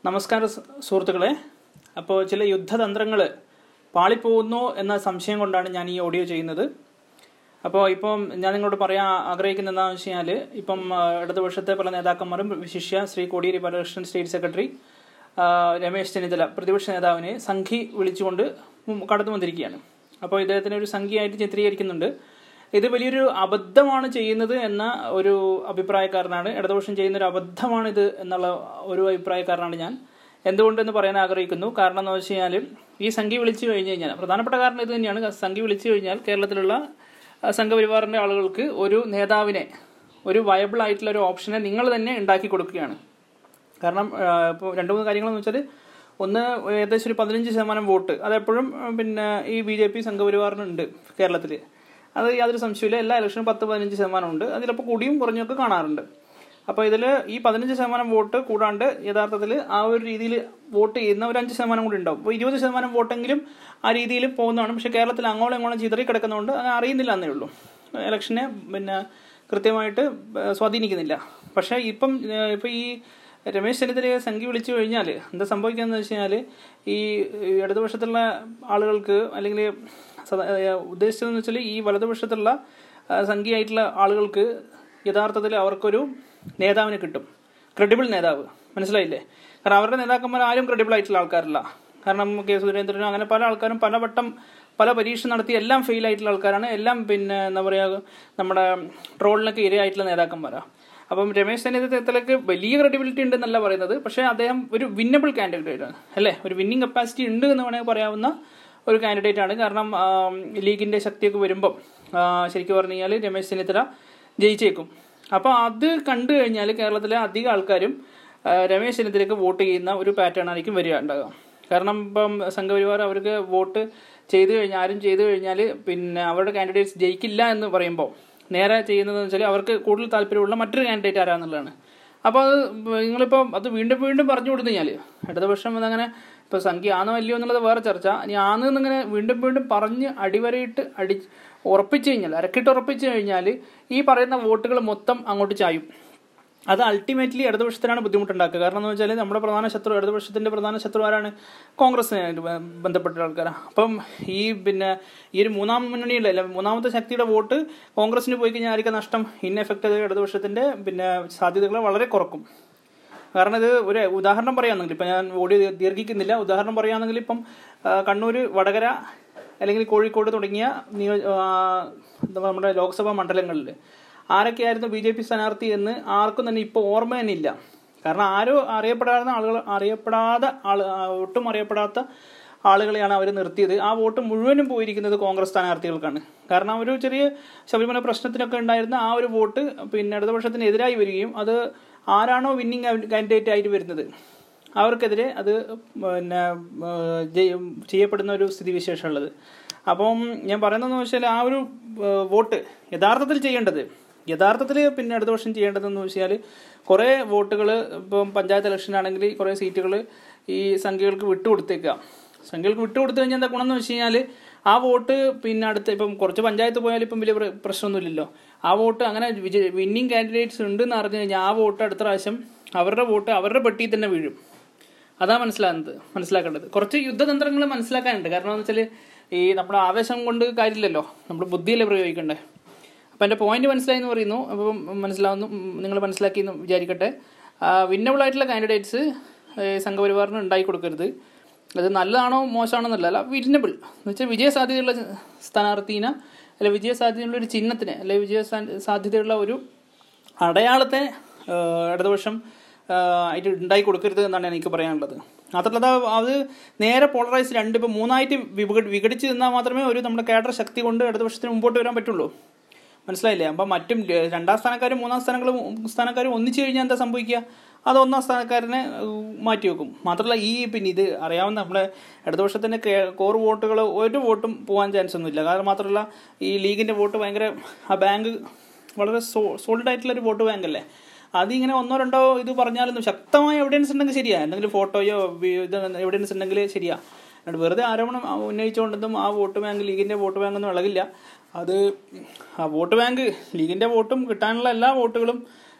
നമസ്കാരം സു- സുഹൃത്തുക്കളെ അപ്പോൾ ചില യുദ്ധതന്ത്രങ്ങൾ പാളിപ്പോകുന്നു എന്ന സംശയം കൊണ്ടാണ് ഞാൻ ഈ ഓഡിയോ ചെയ്യുന്നത് അപ്പോൾ ഇപ്പം ഞാൻ നിങ്ങളോട് പറയാൻ ആഗ്രഹിക്കുന്ന എന്താണെന്ന് വെച്ച് കഴിഞ്ഞാൽ ഇപ്പം ആ, ഇടതുപക്ഷത്തെ പല നേതാക്കന്മാരും വിശിഷ്യ ശ്രീ കോടിയേരി ബാലകൃഷ്ണൻ സ്റ്റേറ്റ് സെക്രട്ടറി ആ, രമേശ് ചെന്നിത്തല പ്രതിപക്ഷ നേതാവിനെ സംഘി വിളിച്ചുകൊണ്ട് മും- കടന്നു വന്നിരിക്കുകയാണ് അപ്പോൾ ഇദ്ദേഹത്തിനെ ഒരു സംഖ്യയായിട്ട് ചിത്രീകരിക്കുന്നുണ്ട് ഇത് വലിയൊരു അബദ്ധമാണ് ചെയ്യുന്നത് എന്ന ഒരു അഭിപ്രായക്കാരനാണ് ഇടതുപക്ഷം ചെയ്യുന്ന ഒരു അബദ്ധമാണ് ഇത് എന്നുള്ള ഒരു അഭിപ്രായക്കാരനാണ് ഞാൻ എന്തുകൊണ്ടെന്ന് പറയാൻ ആഗ്രഹിക്കുന്നു കാരണം എന്ന് വെച്ച് കഴിഞ്ഞാൽ ഈ സംഖ്യ വിളിച്ചു കഴിഞ്ഞ് കഴിഞ്ഞാൽ പ്രധാനപ്പെട്ട കാരണം ഇത് തന്നെയാണ് സംഖ്യ വിളിച്ചു കഴിഞ്ഞാൽ കേരളത്തിലുള്ള ആ, സംഘപരിവാറിന്റെ ആളുകൾക്ക് ഒരു നേതാവിനെ ഒരു വയബിൾ ആയിട്ടുള്ള ഒരു ഓപ്ഷനെ നിങ്ങൾ തന്നെ ഉണ്ടാക്കി കൊടുക്കുകയാണ് കാരണം ഇപ്പോൾ രണ്ട് മൂന്ന് കാര്യങ്ങളെന്ന് വെച്ചാൽ ഒന്ന് ഏകദേശം ഒരു പതിനഞ്ച് ശതമാനം വോട്ട് അതെപ്പോഴും ആ, പിന്നെ ഈ ബി ജെ പി സംഘപരിവാറിനുണ്ട് കേരളത്തിൽ അത് യാതൊരു സംശയമില്ല എല്ലാ ഇലക്ഷനും പത്ത് പതിനഞ്ച് ശതമാനം ഉണ്ട് അതിലപ്പോൾ കൂടിയും കുറഞ്ഞൊക്കെ കാണാറുണ്ട് അപ്പോൾ ഇതിൽ ഈ പതിനഞ്ച് ശതമാനം വോട്ട് കൂടാണ്ട് യഥാർത്ഥത്തിൽ ആ ഒരു രീതിയിൽ വോട്ട് ചെയ്യുന്ന ഒരു അഞ്ച് ശതമാനം കൂടി ഉണ്ടാവും അപ്പോൾ ഇരുപത് ശതമാനം വോട്ടെങ്കിലും ആ രീതിയിൽ പോകുന്നതാണ് പക്ഷേ കേരളത്തിൽ അങ്ങോളം ഇങ്ങോളം ചിതറി കിടക്കുന്നതുകൊണ്ട് അത് അറിയുന്നില്ല എന്നേ ഉള്ളൂ ഇലക്ഷനെ പിന്നെ കൃത്യമായിട്ട് ഏഹ്, സ്വാധീനിക്കുന്നില്ല പക്ഷേ ഇപ്പം ഏഹ്, ഇപ്പം ഈ രമേശ് ചെന്നിത്തലയെ സംഖ്യ വിളിച്ചു കഴിഞ്ഞാൽ എന്താ സംഭവിക്കുകയെന്ന് വെച്ച് കഴിഞ്ഞാൽ ഈ ഇടതുപക്ഷത്തുള്ള ആളുകൾക്ക് അല്ലെങ്കിൽ സദാ- ഏഹ്, ഉദ്ദേശിച്ചതെന്ന് വെച്ചാൽ ഈ വലതുപക്ഷത്തുള്ള ആ, സംഖ്യയായിട്ടുള്ള ആളുകൾക്ക് യഥാർത്ഥത്തിൽ അവർക്കൊരു നേതാവിനെ കിട്ടും ക്രെഡിബിൾ നേതാവ് മനസ്സിലായില്ലേ കാരണം അവരുടെ നേതാക്കന്മാർ ആരും ക്രെഡിബിൾ ആയിട്ടുള്ള ആൾക്കാരല്ല കാരണം കെ സുരേന്ദ്രനും അങ്ങനെ പല ആൾക്കാരും പലവട്ടം പല പരീക്ഷ നടത്തി എല്ലാം ഫെയിൽ ആയിട്ടുള്ള ആൾക്കാരാണ് എല്ലാം പിന്നെ എന്താ പറയുക നമ്മുടെ ട്രോളിനൊക്കെ ഇരയായിട്ടുള്ള നേതാക്കന്മാരാണ് അപ്പം രമേശ് ചെന്നിത്തലക്ക് വലിയ ക്രെഡിബിലിറ്റി ഉണ്ടെന്നല്ല പറയുന്നത് പക്ഷേ അദ്ദേഹം ഒരു വിന്നബിൾ കാൻഡിഡേറ്റ് ആണ് അല്ലേ ഒരു വിന്നിങ് കപ്പാസിറ്റി ഉണ്ട് എന്ന് വേണമെങ്കിൽ പറയാവുന്ന ഒരു കാൻഡിഡേറ്റ് ആണ് കാരണം ആ, ലീഗിന്റെ ശക്തിയൊക്കെ വരുമ്പം ആ, ശരിക്കും പറഞ്ഞു കഴിഞ്ഞാൽ രമേശ് ചെന്നിത്തല ജയിച്ചേക്കും അപ്പോൾ അത് കണ്ടു കഴിഞ്ഞാൽ കേരളത്തിലെ അധികം ആൾക്കാരും ആ, രമേശ് ചെന്നിത്തലയ്ക്ക് വോട്ട് ചെയ്യുന്ന ഒരു പാറ്റേൺ ആയിരിക്കും വരിക ഉണ്ടാകുക കാരണം ഇപ്പം സംഘപരിവാർ അവർക്ക് വോട്ട് ചെയ്തു കഴിഞ്ഞാൽ ആരും ചെയ്തു കഴിഞ്ഞാൽ പിന്നെ അവരുടെ കാൻഡിഡേറ്റ്സ് ജയിക്കില്ല എന്ന് പറയുമ്പോൾ നേരെ ചെയ്യുന്നതെന്ന് വെച്ചാൽ അവർക്ക് കൂടുതൽ താല്പര്യമുള്ള മറ്റൊരു കാൻഡിഡേറ്റ് ആരാന്നുള്ളതാണ് അപ്പോൾ അത് നിങ്ങളിപ്പോൾ അത് വീണ്ടും വീണ്ടും പറഞ്ഞു കൊടുത്തു കഴിഞ്ഞാൽ ഇടതുപക്ഷം എന്നങ്ങനെ ഇപ്പോൾ സംഖ്യ ആണോ അല്ലയോ എന്നുള്ളത് വേറെ ചർച്ച ഇനി ആന്ന് എന്നിങ്ങനെ വീണ്ടും വീണ്ടും പറഞ്ഞ് അടിവരയിട്ട് അടി ഉറപ്പിച്ചു കഴിഞ്ഞാൽ അരക്കിട്ട് ഉറപ്പിച്ചു കഴിഞ്ഞാൽ ഈ പറയുന്ന വോട്ടുകൾ മൊത്തം അങ്ങോട്ട് ചായും അത് അൾട്ടിമേറ്റ്ലി ഇടതുപക്ഷത്തിനാണ് ബുദ്ധിമുട്ടുണ്ടാക്കുക കാരണം എന്ന് വെച്ചാൽ നമ്മുടെ പ്രധാന ശത്രു ഇടതുപക്ഷത്തിന്റെ പ്രധാന ശത്രു ആരാണ് കോൺഗ്രസിനായിട്ട് ബ- ബന്ധപ്പെട്ട ആൾക്കാരാണ് അപ്പം ഈ പിന്നെ ഈ ഒരു മൂന്നാം മുന്നണിയുടെ അല്ല മൂന്നാമത്തെ ശക്തിയുടെ വോട്ട് കോൺഗ്രസിന് പോയി കഴിഞ്ഞാൽ ആയിരിക്കും നഷ്ടം ഇൻ എഫക്ട് അത് ഇടതുപക്ഷത്തിന്റെ പിന്നെ സാധ്യതകളെ വളരെ കുറക്കും കാരണം ഇത് ഒരു ഉദാഹരണം പറയുകയാണെങ്കിൽ ഇപ്പം ഞാൻ ഓഡിയോ ദീർഘിക്കുന്നില്ല ഉദാഹരണം പറയുകയാണെങ്കിൽ ഇപ്പം ആ, കണ്ണൂർ വടകര അല്ലെങ്കിൽ കോഴിക്കോട് തുടങ്ങിയ നിയോ ആ, എന്താ നമ്മുടെ ലോക്സഭാ മണ്ഡലങ്ങളിൽ ആരൊക്കെയായിരുന്നു ബി ജെ പി സ്ഥാനാർത്ഥി എന്ന് ആർക്കും തന്നെ ഇപ്പോൾ ഓർമ്മ തന്നെ ഇല്ല കാരണം ആരോ അറിയപ്പെടാത്ത ആളുകൾ അറിയപ്പെടാതെ ആൾ ആ, ഒട്ടും അറിയപ്പെടാത്ത ആളുകളെയാണ് അവർ നിർത്തിയത് ആ വോട്ട് മുഴുവനും പോയിരിക്കുന്നത് കോൺഗ്രസ് സ്ഥാനാർത്ഥികൾക്കാണ് കാരണം ഒരു ചെറിയ ശബരിമല പ്രശ്നത്തിനൊക്കെ ഉണ്ടായിരുന്ന ആ ഒരു വോട്ട് പിന്നെ ഇടതുപക്ഷത്തിന് എതിരായി വരികയും അത് ആരാണോ വിന്നിങ് കാൻഡിഡേറ്റ് ആയിട്ട് വരുന്നത് അവർക്കെതിരെ അത് പിന്നെ ആ, ജയ- ചെയ്യപ്പെടുന്ന ഒരു സ്ഥിതിവിശേഷമുള്ളത് അപ്പം ഞാൻ പറയുന്നതെന്ന് വെച്ചാൽ ആ ഒരു ആ, വോട്ട് യഥാർത്ഥത്തിൽ ചെയ്യേണ്ടത് യഥാർത്ഥത്തിൽ പിന്നെ അടുത്ത വർഷം ചെയ്യേണ്ടതെന്ന് വെച്ചാൽ കുറേ വോട്ടുകൾ ഇപ്പം പഞ്ചായത്ത് ഇലക്ഷൻ ആണെങ്കിൽ കുറേ സീറ്റുകൾ ഈ സംഖ്യകൾക്ക് വിട്ടുകൊടുത്തേക്കുക സംഖ്യകൾക്ക് വിട്ടുകൊടുത്തു കഴിഞ്ഞാൽ എന്താ ഗുണം എന്ന് വെച്ച് കഴിഞ്ഞാൽ ആ വോട്ട് പിന്നെ അടുത്ത് ഇപ്പം കുറച്ച് പഞ്ചായത്ത് പോയാലും ഇപ്പം വലിയ പ്ര- പ്രശ്നമൊന്നുമില്ലല്ലോ ആ വോട്ട് അങ്ങനെ വിജയ വിന്നിങ് കാൻഡിഡേറ്റ്സ് ഉണ്ടെന്ന് അറിഞ്ഞു കഴിഞ്ഞാൽ ആ വോട്ട് അടുത്ത പ്രാവശ്യം അവരുടെ വോട്ട് അവരുടെ പെട്ടിയിൽ തന്നെ വീഴും അതാ മനസ്സിലാകുന്നത് മനസ്സിലാക്കേണ്ടത് കുറച്ച് യുദ്ധതന്ത്രങ്ങൾ മനസ്സിലാക്കാനുണ്ട് കാരണം എന്ന് വെച്ചാൽ ഈ നമ്മുടെ ആവേശം കൊണ്ട് കാര്യമില്ലല്ലോ നമ്മൾ ബുദ്ധിയല്ലേ പ്രയോഗിക്കണ്ടേ അപ്പം എൻ്റെ പോയിന്റ് മനസ്സിലായി എന്ന് പറയുന്നു അപ്പം മനസ്സിലാവുന്നു നിങ്ങൾ മനസ്സിലാക്കി എന്ന് വിചാരിക്കട്ടെ വിന്നബിൾ ആയിട്ടുള്ള കാൻഡിഡേറ്റ്സ് സംഘപരിവാറിന് ഉണ്ടായി കൊടുക്കരുത് അത് നല്ലതാണോ മോശമാണോ എന്നല്ല അല്ല വിന്നബിൾ എന്ന് വെച്ചാൽ വിജയ സാധ്യതയുള്ള സ്ഥാനാർത്ഥീനെ അല്ലെ വിജയ സാധ്യതയുള്ള ഒരു ചിഹ്നത്തിന് അല്ലെ വിജയ സാ- സാധ്യതയുള്ള ഒരു അടയാളത്തെ ആ, ഇടതുപക്ഷം ആ, ആയിട്ട് ഉണ്ടായി കൊടുക്കരുത് എന്നാണ് എനിക്ക് പറയാനുള്ളത് മാത്രമല്ല അത് അത് നേരെ പോളറൈസ് രണ്ട് ഇപ്പം മൂന്നായിട്ട് വിഘ- വിഘടിച്ച് നിന്നാൽ മാത്രമേ ഒരു നമ്മുടെ കേഡർ ശക്തി കൊണ്ട് ഇടതുപക്ഷത്തിന് മുമ്പോട്ട് വരാൻ പറ്റുള്ളൂ മനസ്സിലായില്ലേ അപ്പം മറ്റും ര- രണ്ടാം സ്ഥാനക്കാരും മൂന്നാം സ്ഥാനങ്ങളും സ്ഥാനക്കാരും ഒന്നിച്ചു കഴിഞ്ഞാൽ എന്താ സംഭവിക്കുക അത് ഒന്നാം സ്ഥാനക്കാരനെ ഉം, മാറ്റി വെക്കും മാത്രമല്ല ഈ പിന്നെ ഇത് അറിയാവുന്ന നമ്മുടെ ഇടതുപക്ഷത്തിന്റെ കേ- കോർ വോട്ടുകൾ ഒരു വോട്ടും പോകാൻ ചാൻസ് ഒന്നുമില്ല കാരണം മാത്രമല്ല ഈ ലീഗിന്റെ വോട്ട് ഭയങ്കര ആ ബാങ്ക് വളരെ സോ സോളിഡ് ആയിട്ടുള്ള ഒരു വോട്ട് ബാങ്ക് അല്ലേ അതിങ്ങനെ ഒന്നോ രണ്ടോ ഇത് പറഞ്ഞാലൊന്നും ശക്തമായ എവിഡൻസ് ഉണ്ടെങ്കിൽ ശരിയാ എന്തെങ്കിലും ഫോട്ടോയോ വി- ഇത് എവിഡൻസ് ഉണ്ടെങ്കിൽ ശരിയാ അല്ലാണ്ട് വെറുതെ ആരോപണം ഉന്നയിച്ചുകൊണ്ടൊന്നും ആ വോട്ട് ബാങ്ക് ലീഗിന്റെ വോട്ട് ബാങ്ക് ഒന്നും ഇളകില്ല അത് ആ വോട്ട് ബാങ്ക് ലീഗിന്റെ വോട്ടും കിട്ടാനുള്ള എല്ലാ വോട്ടുകളും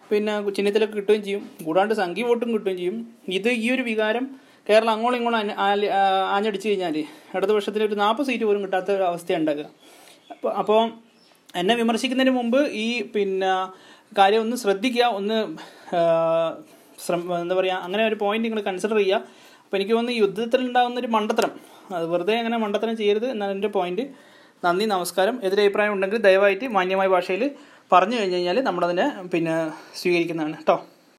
പിന്നെ ചിഹ്നത്തിലൊക്കെ കിട്ടുകയും ചെയ്യും കൂടാണ്ട് സംഖ്യ വോട്ടും കിട്ടുകയും ചെയ്യും ഇത് ഈ ഒരു വികാരം കേരളം അങ്ങോളം ഇങ്ങോളം ആഞ്ഞ- ആല്- ആ, ആഞ്ഞടിച്ചു കഴിഞ്ഞാൽ ഇടതുപക്ഷത്തിന് ഒരു നാൽപ്പത് സീറ്റ് പോലും കിട്ടാത്ത ഒരു അവസ്ഥ ഉണ്ടാകുക അപ്പോൾ അപ്പോൾ എന്നെ വിമർശിക്കുന്നതിന് മുമ്പ് ഈ പിന്നെ കാര്യം ഒന്ന് ശ്രദ്ധിക്കുക ഒന്ന് ആ, ശ്രമ എന്താ പറയുക അങ്ങനെ ഒരു പോയിന്റ് നിങ്ങൾ കൺസിഡർ ചെയ്യുക അപ്പോൾ എനിക്ക് തോന്നുന്നു ഈ യുദ്ധത്തിൽ ഉണ്ടാകുന്ന ഒരു മണ്ടത്തരം അത് വെറുതെ അങ്ങനെ മണ്ടത്തരം ചെയ്യരുത് എന്നാണ് എൻ്റെ പോയിന്റ് നന്ദി നമസ്കാരം എതിരഭിപ്രായം ഉണ്ടെങ്കിൽ ദയവായിട്ട് മാന്യമായ ഭാഷയിൽ പറഞ്ഞു കഴിഞ്ഞ് കഴിഞ്ഞാൽ നമ്മളതിനെ പിന്നെ സ്വീകരിക്കുന്നതാണ് കേട്ടോ